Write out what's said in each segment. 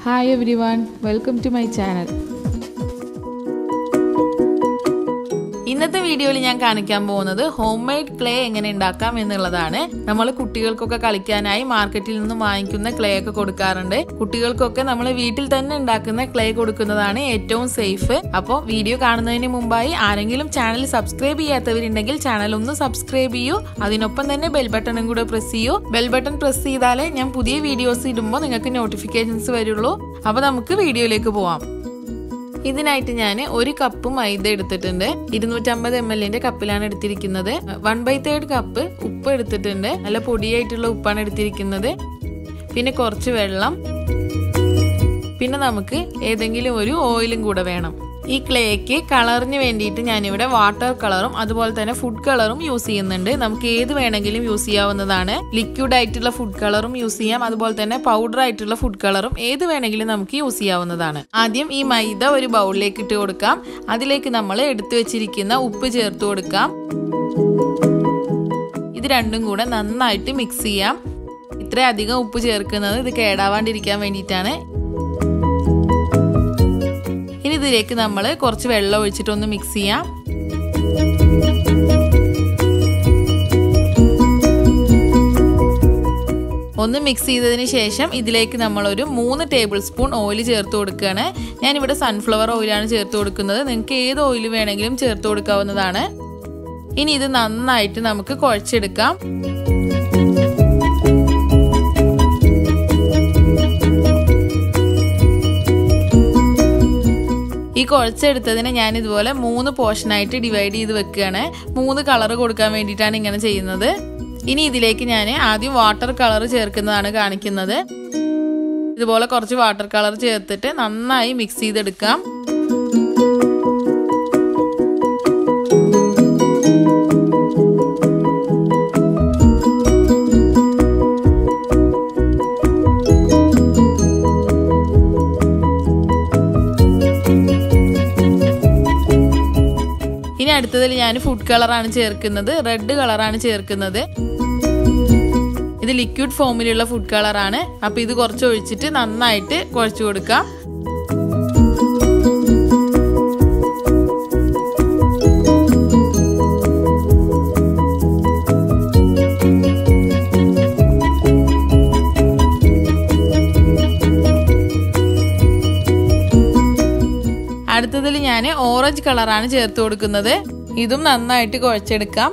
hi every one welcome to my channel ഇന്നത്തെ വീഡിയോയിൽ ഞാൻ കാണിക്കാൻ പോകുന്നത് ഹോം മെയ്ഡ് ക്ലേ എങ്ങനെ ഉണ്ടാക്കാം എന്നുള്ളതാണ് നമ്മൾ കുട്ടികൾക്കൊക്കെ കളിക്കാനായി മാർക്കറ്റിൽ നിന്ന് വാങ്ങിക്കുന്ന ക്ലേ ഒക്കെ കൊടുക്കാറുണ്ട് കുട്ടികൾക്കൊക്കെ നമ്മൾ വീട്ടിൽ തന്നെ ഉണ്ടാക്കുന്ന ക്ലേ കൊടുക്കുന്നതാണ് ഏറ്റവും സേഫ് അപ്പോൾ വീഡിയോ കാണുന്നതിന് മുമ്പായി ആരെങ്കിലും ചാനൽ സബ്സ്ക്രൈബ് ചെയ്യാത്തവരുണ്ടെങ്കിൽ ചാനൽ ഒന്ന് സബ്സ്ക്രൈബ് ചെയ്യൂ അതിനൊപ്പം തന്നെ ബെൽ ബട്ടണും കൂടെ പ്രസ് ചെയ്യൂ ബെൽ ബട്ടൺ പ്രസ് ചെയ്താലേ ഞാൻ പുതിയ വീഡിയോസ് ഇടുമ്പോൾ നിങ്ങൾക്ക് നോട്ടിഫിക്കേഷൻസ് വരുള്ളൂ അപ്പോൾ നമുക്ക് വീഡിയോയിലേക്ക് പോവാം ഇതിനായിട്ട് ഞാൻ ഒരു കപ്പ് മൈദ എടുത്തിട്ടുണ്ട് ഇരുന്നൂറ്റമ്പത് എം എല്ലിന്റെ കപ്പിലാണ് എടുത്തിരിക്കുന്നത് വൺ ബൈ തേർഡ് കപ്പ് ഉപ്പ് എടുത്തിട്ടുണ്ട് നല്ല പൊടിയായിട്ടുള്ള ഉപ്പാണ് എടുത്തിരിക്കുന്നത് പിന്നെ കുറച്ച് വെള്ളം പിന്നെ നമുക്ക് ഏതെങ്കിലും ഒരു ഓയിലും കൂടെ വേണം ഈ ക്ലേക്ക് കളറിന് വേണ്ടിയിട്ട് ഞാനിവിടെ വാട്ടർ കളറും അതുപോലെ തന്നെ ഫുഡ് കളറും യൂസ് ചെയ്യുന്നുണ്ട് നമുക്ക് ഏത് വേണമെങ്കിലും യൂസ് ചെയ്യാവുന്നതാണ് ലിക്വിഡ് ആയിട്ടുള്ള ഫുഡ് കളറും യൂസ് ചെയ്യാം അതുപോലെ തന്നെ പൗഡർ ആയിട്ടുള്ള ഫുഡ് കളറും ഏത് വേണമെങ്കിലും നമുക്ക് യൂസ് ചെയ്യാവുന്നതാണ് ആദ്യം ഈ മൈദ ഒരു ബൗളിലേക്ക് ഇട്ട് കൊടുക്കാം അതിലേക്ക് നമ്മൾ എടുത്തു വെച്ചിരിക്കുന്ന ഉപ്പ് ചേർത്ത് കൊടുക്കാം ഇത് രണ്ടും കൂടെ നന്നായിട്ട് മിക്സ് ചെയ്യാം ഇത്രയധികം ഉപ്പ് ചേർക്കുന്നത് ഇത് കേടാവാണ്ടിരിക്കാൻ വേണ്ടിയിട്ടാണ് ഇനി ഇതിലേക്ക് നമ്മൾ കുറച്ച് വെള്ളം ഒഴിച്ചിട്ടൊന്ന് മിക്സ് ചെയ്യാം ഒന്ന് മിക്സ് ചെയ്തതിന് ശേഷം ഇതിലേക്ക് നമ്മളൊരു മൂന്ന് ടേബിൾ സ്പൂൺ ഓയിൽ ചേർത്ത് കൊടുക്കുകയാണ് ഞാനിവിടെ സൺഫ്ലവർ ഓയിലാണ് ചേർത്ത് കൊടുക്കുന്നത് നിങ്ങൾക്ക് ഏത് ഓയിൽ വേണമെങ്കിലും ചേർത്ത് കൊടുക്കാവുന്നതാണ് ഇനി ഇത് നന്നായിട്ട് നമുക്ക് കുഴച്ചെടുക്കാം ഈ കുഴച്ചെടുത്തതിനെ ഞാൻ ഇതുപോലെ മൂന്ന് പോർഷനായിട്ട് ഡിവൈഡ് ചെയ്ത് വെക്കുകയാണ് മൂന്ന് കളർ കൊടുക്കാൻ വേണ്ടിയിട്ടാണ് ഇങ്ങനെ ചെയ്യുന്നത് ഇനി ഇതിലേക്ക് ഞാൻ ആദ്യം വാട്ടർ കളർ ചേർക്കുന്നതാണ് കാണിക്കുന്നത് ഇതുപോലെ കുറച്ച് വാട്ടർ കളർ ചേർത്തിട്ട് നന്നായി മിക്സ് ചെയ്തെടുക്കാം ഇനി അടുത്തതിൽ ഞാൻ ഫുഡ് കളറാണ് ചേർക്കുന്നത് റെഡ് കളറാണ് ചേർക്കുന്നത് ഇത് ലിക്വിഡ് ഫോമിലുള്ള ഫുഡ് കളറാണ് അപ്പോൾ ഇത് കുറച്ച് ഒഴിച്ചിട്ട് നന്നായിട്ട് കുഴച്ചു കൊടുക്കാം അടുത്തതിൽ ഞാൻ ഓറഞ്ച് കളറാണ് ചേർത്ത് കൊടുക്കുന്നത് ഇതും നന്നായിട്ട് കുഴച്ചെടുക്കാം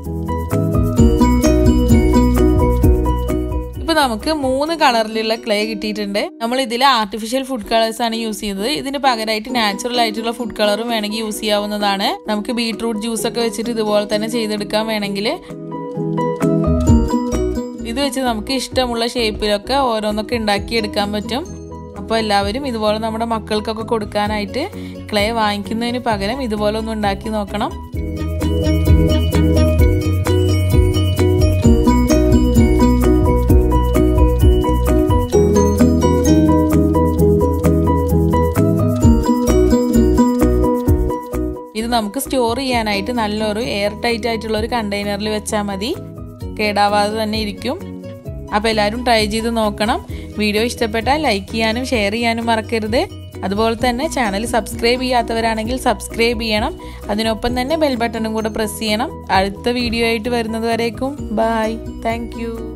ഇപ്പൊ നമുക്ക് മൂന്ന് കളറിലുള്ള ക്ലേ കിട്ടിയിട്ടുണ്ട് നമ്മൾ ഇതിൽ ആർട്ടിഫിഷ്യൽ ഫുഡ് കളേഴ്സ് ആണ് യൂസ് ചെയ്യുന്നത് ഇതിന് പകരമായിട്ട് നാച്ചുറൽ ആയിട്ടുള്ള ഫുഡ് കളറും വേണമെങ്കിൽ യൂസ് ചെയ്യാവുന്നതാണ് നമുക്ക് ബീട്രൂട്ട് ജ്യൂസ് ഒക്കെ വെച്ചിട്ട് ഇതുപോലെ തന്നെ ചെയ്തെടുക്കാൻ വേണമെങ്കിൽ ഇത് വെച്ച് നമുക്ക് ഇഷ്ടമുള്ള ഷേപ്പിലൊക്കെ ഓരോന്നൊക്കെ ഉണ്ടാക്കിയെടുക്കാൻ പറ്റും അപ്പോൾ എല്ലാവരും ഇതുപോലെ നമ്മുടെ മക്കൾക്കൊക്കെ കൊടുക്കാനായിട്ട് ക്ലേ വാങ്ങിക്കുന്നതിന് പകരം ഇതുപോലെ ഒന്ന് ഉണ്ടാക്കി നോക്കണം ഇത് നമുക്ക് സ്റ്റോർ ചെയ്യാനായിട്ട് നല്ലൊരു എയർ ടൈറ്റ് ആയിട്ടുള്ള ഒരു കണ്ടെയ്നറിൽ വെച്ചാൽ മതി കേടാവാതെ തന്നെ ഇരിക്കും അപ്പോൾ എല്ലാവരും ട്രൈ ചെയ്ത് നോക്കണം വീഡിയോ ഇഷ്ടപ്പെട്ടാൽ ലൈക്ക് ചെയ്യാനും ഷെയർ ചെയ്യാനും മറക്കരുത് അതുപോലെ തന്നെ ചാനൽ സബ്സ്ക്രൈബ് ചെയ്യാത്തവരാണെങ്കിൽ സബ്സ്ക്രൈബ് ചെയ്യണം അതിനൊപ്പം തന്നെ ബെൽ ബട്ടണും കൂടെ പ്രസ് ചെയ്യണം അടുത്ത വീഡിയോ ആയിട്ട് വരുന്നത് വരേക്കും ബായ് താങ്ക്